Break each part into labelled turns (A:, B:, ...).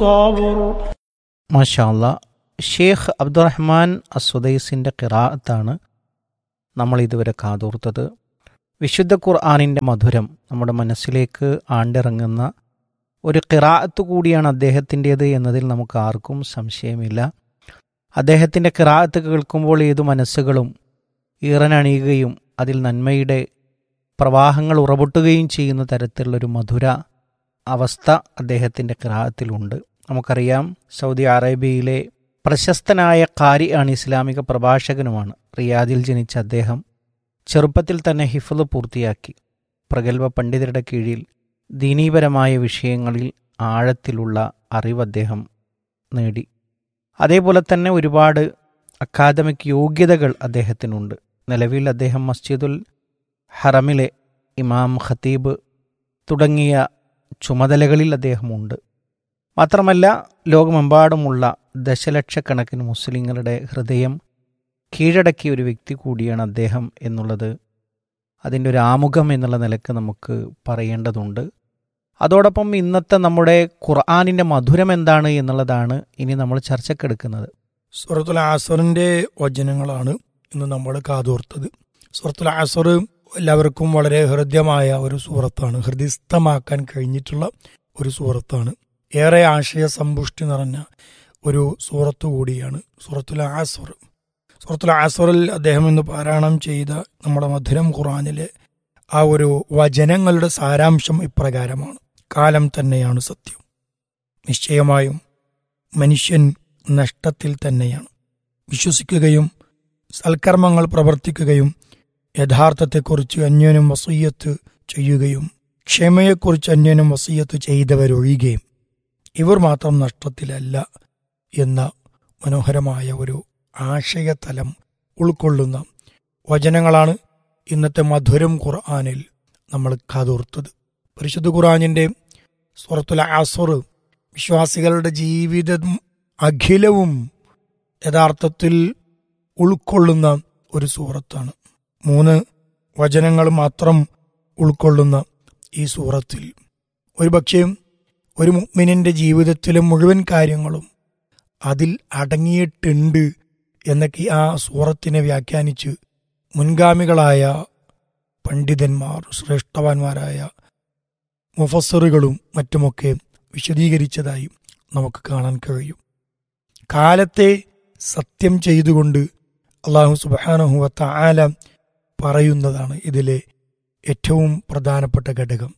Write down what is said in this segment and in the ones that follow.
A: الصبر
B: മാഷാല്ല ഷേഖ് അബ്ദുറഹ്മാൻ അസുദൈസിൻ്റെ കിറാത്താണ് നമ്മൾ ഇതുവരെ കാതോർത്തത് വിശുദ്ധ ഖുർആാനിൻ്റെ മധുരം നമ്മുടെ മനസ്സിലേക്ക് ആണ്ടിറങ്ങുന്ന ഒരു കിറാത്ത് കൂടിയാണ് അദ്ദേഹത്തിൻ്റേത് എന്നതിൽ നമുക്ക് ആർക്കും സംശയമില്ല അദ്ദേഹത്തിൻ്റെ കിറാത്ത് കേൾക്കുമ്പോൾ ഏതു മനസ്സുകളും ഈറനണിയുകയും അതിൽ നന്മയുടെ പ്രവാഹങ്ങൾ ഉറപൊട്ടുകയും ചെയ്യുന്ന തരത്തിലുള്ളൊരു മധുര അവസ്ഥ അദ്ദേഹത്തിൻ്റെ കിറാത്തിലുണ്ട് നമുക്കറിയാം സൗദി അറേബ്യയിലെ പ്രശസ്തനായ കാരി ആണ് ഇസ്ലാമിക പ്രഭാഷകനുമാണ് റിയാദിൽ ജനിച്ച അദ്ദേഹം ചെറുപ്പത്തിൽ തന്നെ ഹിഫ്ള് പൂർത്തിയാക്കി പ്രഗത്ഭ പണ്ഡിതരുടെ കീഴിൽ ദീനീപരമായ വിഷയങ്ങളിൽ ആഴത്തിലുള്ള അറിവ് അദ്ദേഹം നേടി അതേപോലെ തന്നെ ഒരുപാട് അക്കാദമിക് യോഗ്യതകൾ അദ്ദേഹത്തിനുണ്ട് നിലവിൽ അദ്ദേഹം മസ്ജിദുൽ ഹറമിലെ ഇമാം ഖത്തീബ് തുടങ്ങിയ ചുമതലകളിൽ അദ്ദേഹമുണ്ട് മാത്രമല്ല ലോകമെമ്പാടുമുള്ള ദശലക്ഷക്കണക്കിന് മുസ്ലിങ്ങളുടെ ഹൃദയം കീഴടക്കിയ ഒരു വ്യക്തി കൂടിയാണ് അദ്ദേഹം എന്നുള്ളത് അതിൻ്റെ ഒരു ആമുഖം എന്നുള്ള നിലക്ക് നമുക്ക് പറയേണ്ടതുണ്ട് അതോടൊപ്പം ഇന്നത്തെ നമ്മുടെ ഖുർആാനിൻ്റെ മധുരം എന്താണ് എന്നുള്ളതാണ് ഇനി നമ്മൾ ചർച്ചക്കെടുക്കുന്നത്
C: സൂറത്തുൽ ആസറിന്റെ വചനങ്ങളാണ് ഇന്ന് നമ്മൾ കാതോർത്തത് സൂറത്തുൽ ആസർ എല്ലാവർക്കും വളരെ ഹൃദ്യമായ ഒരു സൂറത്താണ് ഹൃദയസ്ഥമാക്കാൻ കഴിഞ്ഞിട്ടുള്ള ഒരു സൂറത്താണ് ഏറെ ആശയ സമ്പുഷ്ടി നിറഞ്ഞ ഒരു സൂറത്ത് കൂടിയാണ് സൂറത്തുൽ ആസർ സൂറത്തുൽ ആസറിൽ അദ്ദേഹം ഇന്ന് പാരായണം ചെയ്ത നമ്മുടെ മധുരം ഖുറാനിലെ ആ ഒരു വചനങ്ങളുടെ സാരാംശം ഇപ്രകാരമാണ് കാലം തന്നെയാണ് സത്യം നിശ്ചയമായും മനുഷ്യൻ നഷ്ടത്തിൽ തന്നെയാണ് വിശ്വസിക്കുകയും സൽക്കർമ്മങ്ങൾ പ്രവർത്തിക്കുകയും യഥാർത്ഥത്തെക്കുറിച്ച് അന്യോന്യം വസീയത്ത് ചെയ്യുകയും ക്ഷമയെക്കുറിച്ച് അന്യോന്യം വസീയത്ത് ചെയ്തവരൊഴിയുകയും ഇവർ മാത്രം നഷ്ടത്തിലല്ല എന്ന മനോഹരമായ ഒരു ആശയതലം ഉൾക്കൊള്ളുന്ന വചനങ്ങളാണ് ഇന്നത്തെ മധുരം ഖുർആാനിൽ നമ്മൾ കാതോർത്തത് പരിശുദ്ധ ഖുർആാനിൻ്റെ സുറത്തുൽ ആസുർ വിശ്വാസികളുടെ ജീവിതം അഖിലവും യഥാർത്ഥത്തിൽ ഉൾക്കൊള്ളുന്ന ഒരു സൂറത്താണ് മൂന്ന് വചനങ്ങൾ മാത്രം ഉൾക്കൊള്ളുന്ന ഈ സൂറത്തിൽ ഒരുപക്ഷെ ഒരു മുഗ്മിനിന്റെ ജീവിതത്തിലെ മുഴുവൻ കാര്യങ്ങളും അതിൽ അടങ്ങിയിട്ടുണ്ട് എന്നൊക്കെ ആ സൂറത്തിനെ വ്യാഖ്യാനിച്ച് മുൻഗാമികളായ പണ്ഡിതന്മാർ ശ്രേഷ്ഠവാന്മാരായ മുഫസറുകളും മറ്റുമൊക്കെ വിശദീകരിച്ചതായി നമുക്ക് കാണാൻ കഴിയും കാലത്തെ സത്യം ചെയ്തുകൊണ്ട് അള്ളാഹു സുബാനഹുവത്ത ആല പറയുന്നതാണ് ഇതിലെ ഏറ്റവും പ്രധാനപ്പെട്ട ഘടകം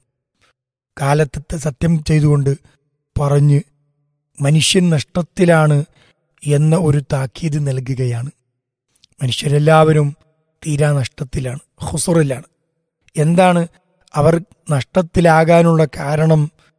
C: കാലത്തെ സത്യം ചെയ്തുകൊണ്ട് പറഞ്ഞ് മനുഷ്യൻ നഷ്ടത്തിലാണ് എന്ന ഒരു താക്കീത് നൽകുകയാണ് മനുഷ്യരെല്ലാവരും തീരാ നഷ്ടത്തിലാണ് ഹുസുറിലാണ് എന്താണ് അവർ നഷ്ടത്തിലാകാനുള്ള കാരണം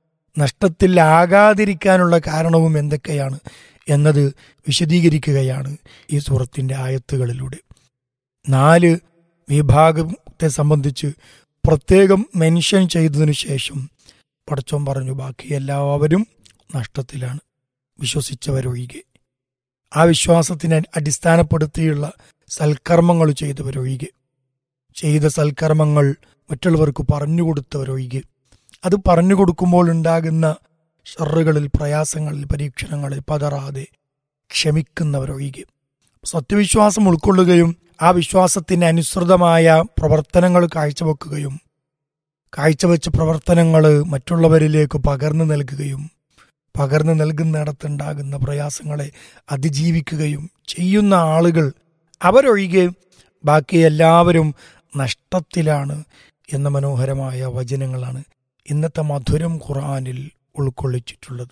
C: നഷ്ടത്തിലാകാതിരിക്കാനുള്ള കാരണവും എന്തൊക്കെയാണ് എന്നത് വിശദീകരിക്കുകയാണ് ഈ സൂറത്തിന്റെ ആയത്തുകളിലൂടെ നാല് വിഭാഗത്തെ സംബന്ധിച്ച് പ്രത്യേകം മെൻഷൻ ചെയ്തതിനു ശേഷം പടച്ചോൻ പറഞ്ഞു ബാക്കി എല്ലാവരും നഷ്ടത്തിലാണ് വിശ്വസിച്ചവരൊഴികെ ആ വിശ്വാസത്തിനെ അടിസ്ഥാനപ്പെടുത്തിയുള്ള സൽക്കർമ്മങ്ങൾ ചെയ്തവരൊഴികെ ചെയ്ത സൽക്കർമ്മങ്ങൾ മറ്റുള്ളവർക്ക് പറഞ്ഞുകൊടുത്തവരൊഴികെ അത് പറഞ്ഞു കൊടുക്കുമ്പോൾ ഉണ്ടാകുന്ന ഷറുകളിൽ പ്രയാസങ്ങളിൽ പരീക്ഷണങ്ങളിൽ പതറാതെ ക്ഷമിക്കുന്നവരൊഴികെ സത്യവിശ്വാസം ഉൾക്കൊള്ളുകയും ആ വിശ്വാസത്തിന് അനുസൃതമായ പ്രവർത്തനങ്ങൾ കാഴ്ചവെക്കുകയും കാഴ്ചവെച്ച പ്രവർത്തനങ്ങൾ മറ്റുള്ളവരിലേക്ക് പകർന്നു നൽകുകയും പകർന്നു നൽകുന്നിടത്തുണ്ടാകുന്ന പ്രയാസങ്ങളെ അതിജീവിക്കുകയും ചെയ്യുന്ന ആളുകൾ അവരൊഴികെ ബാക്കി എല്ലാവരും നഷ്ടത്തിലാണ് എന്ന മനോഹരമായ വചനങ്ങളാണ് ഇന്നത്തെ മധുരം ഖുർആാനിൽ ഉൾക്കൊള്ളിച്ചിട്ടുള്ളത്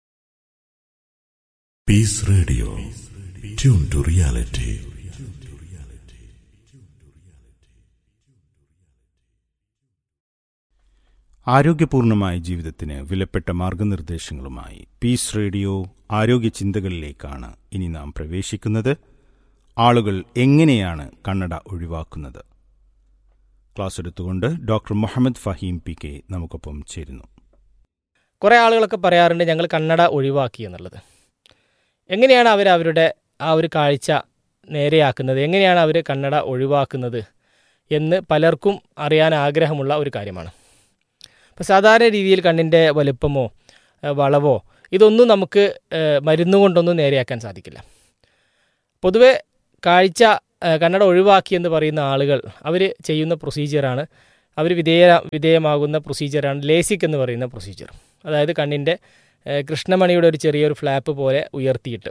D: Peace Radio. Tune to reality.
E: ആരോഗ്യപൂർണമായ ജീവിതത്തിന് വിലപ്പെട്ട മാർഗനിർദ്ദേശങ്ങളുമായി പീസ് റേഡിയോ ആരോഗ്യ ചിന്തകളിലേക്കാണ് ഇനി നാം പ്രവേശിക്കുന്നത് ആളുകൾ എങ്ങനെയാണ് കണ്ണട ഒഴിവാക്കുന്നത് ക്ലാസ് എടുത്തുകൊണ്ട് doctor Muhammad Faheem P K നമുക്കൊപ്പം ചേരുന്നു
F: കുറേ ആളുകളൊക്കെ പറയാറുണ്ട് ഞങ്ങൾ കണ്ണട ഒഴിവാക്കി എന്നുള്ളത് എങ്ങനെയാണ് അവർ അവരുടെ ആ ഒരു കാഴ്ച നേരെയാക്കുന്നത് എങ്ങനെയാണ് അവർ കണ്ണട ഒഴിവാക്കുന്നത് എന്ന് പലർക്കും അറിയാൻ ആഗ്രഹമുള്ള ഒരു കാര്യമാണ് അപ്പോൾ സാധാരണ രീതിയിൽ കണ്ണിൻ്റെ വലുപ്പമോ ഏഹ് വളവോ ഇതൊന്നും നമുക്ക് ഏഹ്, മരുന്ന് കൊണ്ടൊന്നും നേരെയാക്കാൻ സാധിക്കില്ല പൊതുവെ കാഴ്ച ഏഹ്, കണ്ണട ഒഴിവാക്കി എന്ന് പറയുന്ന ആളുകൾ അവർ ചെയ്യുന്ന പ്രൊസീജിയറാണ് അവർ വിധേയ വിധേയമാകുന്ന പ്രൊസീജിയറാണ് ലേസിക് എന്ന് പറയുന്ന പ്രൊസീജിയർ അതായത് കണ്ണിൻ്റെ ഏഹ്, കൃഷ്ണമണിയുടെ ഒരു ചെറിയൊരു ഫ്ലാപ്പ് പോലെ ഉയർത്തിയിട്ട്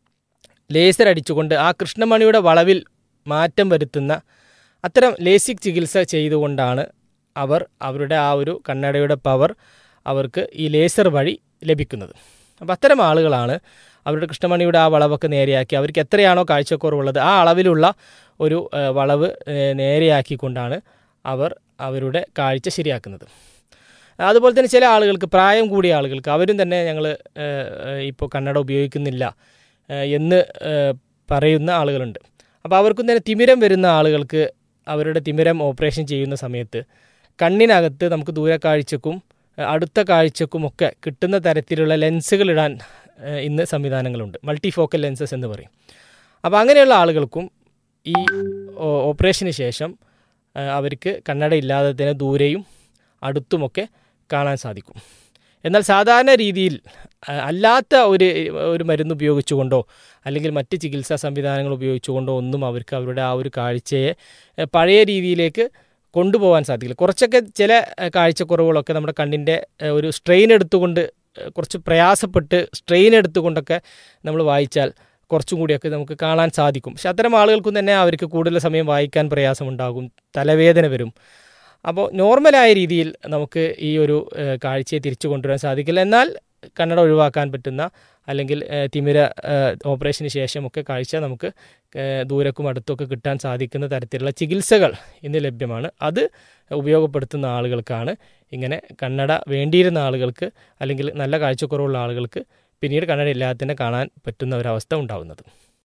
F: ലേസർ അടിച്ചുകൊണ്ട് ആ കൃഷ്ണമണിയുടെ വളവിൽ മാറ്റം വരുത്തുന്ന അത്തരം ലേസിക് ചികിത്സ ചെയ്തുകൊണ്ടാണ് അവർ അവരുടെ ആ ഒരു കണ്ണടയുടെ പവർ അവർക്ക് ഈ ലേസർ വഴി ലഭിക്കുന്നത് അപ്പോൾ അത്തരം ആളുകളാണ് അവരുടെ കൃഷ്ണമണിയുടെ ആ വളവൊക്കെ നേരെയാക്കി അവർക്ക് എത്രയാണോ കാഴ്ചക്കുറവുള്ളത് ആ അളവിലുള്ള ഒരു ഏഹ്, വളവ് ഏഹ്, നേരെയാക്കിക്കൊണ്ടാണ് അവർ അവരുടെ കാഴ്ച ശരിയാക്കുന്നത് അതുപോലെ തന്നെ ചില ആളുകൾക്ക് പ്രായം കൂടിയ ആളുകൾക്ക് അവരും തന്നെ ഞങ്ങൾ ഇപ്പോൾ കണ്ണട ഉപയോഗിക്കുന്നില്ല ഏഹ്, എന്ന് ഏഹ്, പറയുന്ന ആളുകളുണ്ട് അപ്പോൾ അവർക്കും തന്നെ തിമിരം വരുന്ന ആളുകൾക്ക് അവരുടെ തിമിരം ഓപ്പറേഷൻ ചെയ്യുന്ന സമയത്ത് കണ്ണിനകത്ത് നമുക്ക് ദൂരക്കാഴ്ചക്കും ഏഹ്, അടുത്ത കാഴ്ചക്കുമൊക്കെ കിട്ടുന്ന തരത്തിലുള്ള ലെൻസുകൾ ഇടാൻ ഏഹ്, ഇന്ന് സംവിധാനങ്ങളുണ്ട് മൾട്ടി ഫോക്കൽ ലെൻസസ് എന്ന് പറയും അപ്പോൾ അങ്ങനെയുള്ള ആളുകൾക്കും ഈ ഓ- ഓപ്പറേഷന് ശേഷം ഏഹ്, അവർക്ക് കണ്ണട ഇല്ലാതെ തന്നെ ദൂരെയും അടുത്തുമൊക്കെ കാണാൻ സാധിക്കും എന്നാൽ സാധാരണ രീതിയിൽ അഹ് അല്ലാത്ത ഒരു ഒരു മരുന്ന് ഉപയോഗിച്ചുകൊണ്ടോ അല്ലെങ്കിൽ മറ്റ് ചികിത്സാ സംവിധാനങ്ങൾ ഉപയോഗിച്ചുകൊണ്ടോ ഒന്നും അവർക്ക് അവരുടെ ആ ഒരു കാഴ്ചയെ എഹ് പഴയ രീതിയിലേക്ക് കൊണ്ടുപോകാൻ സാധിക്കില്ല കുറച്ചൊക്കെ ചില എഹ് കാഴ്ചക്കുറവുകളൊക്കെ നമ്മുടെ കണ്ണിൻ്റെ എഹ് ഒരു സ്ട്രെയിൻ എടുത്തുകൊണ്ട് എഹ് കുറച്ച് പ്രയാസപ്പെട്ട് സ്ട്രെയിൻ എടുത്തുകൊണ്ടൊക്കെ നമ്മൾ വായിച്ചാൽ കുറച്ചും കൂടിയൊക്കെ നമുക്ക് കാണാൻ സാധിക്കും പക്ഷെ അത്തരം ആളുകൾക്കും തന്നെ അവർക്ക് കൂടുതൽ സമയം വായിക്കാൻ പ്രയാസമുണ്ടാകും തലവേദന വരും അപ്പോൾ നോർമലായ രീതിയിൽ നമുക്ക് ഈ ഒരു ഏഹ്, കാഴ്ചയെ തിരിച്ചു കൊണ്ടുവരാൻ സാധിക്കില്ല എന്നാൽ കണ്ണട ഒഴിവാക്കാൻ പറ്റുന്ന അല്ലെങ്കിൽ ഏഹ്, തിമിര ഏഹ്, ഓപ്പറേഷന് ശേഷമൊക്കെ കാഴ്ച നമുക്ക് ഏഹ്, ദൂരക്കും അടുത്തൊക്കെ കിട്ടാൻ സാധിക്കുന്ന തരത്തിലുള്ള ചികിത്സകൾ ഇന്ന് ലഭ്യമാണ് അത് ഉപയോഗപ്പെടുത്തുന്ന ആളുകൾക്കാണ് ഇങ്ങനെ കണ്ണട വേണ്ടിയിരുന്ന ആളുകൾക്ക് അല്ലെങ്കിൽ നല്ല കാഴ്ചക്കുറവുള്ള ആളുകൾക്ക് പിന്നീട് കണ്ണട ഇല്ലാതെ തന്നെ കാണാൻ പറ്റുന്ന ഒരവസ്ഥ ഉണ്ടാവുന്നത്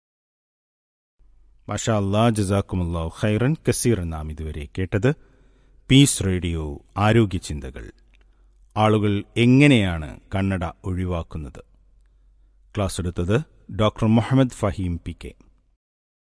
E: മഷാ അല്ലാ ജസാക്കുമുല്ലാ ഖൈറൻ കസീർ നാം ഇതുവരെ കേട്ടത് പീസ് റേഡിയോ ആരോഗ്യ ചിന്തകൾ ആളുകൾ എങ്ങനെയാണ് കണ്ണട ഒഴിവാക്കുന്നത് ക്ലാസ് എടുത്തത് doctor Muhammad Faheem P K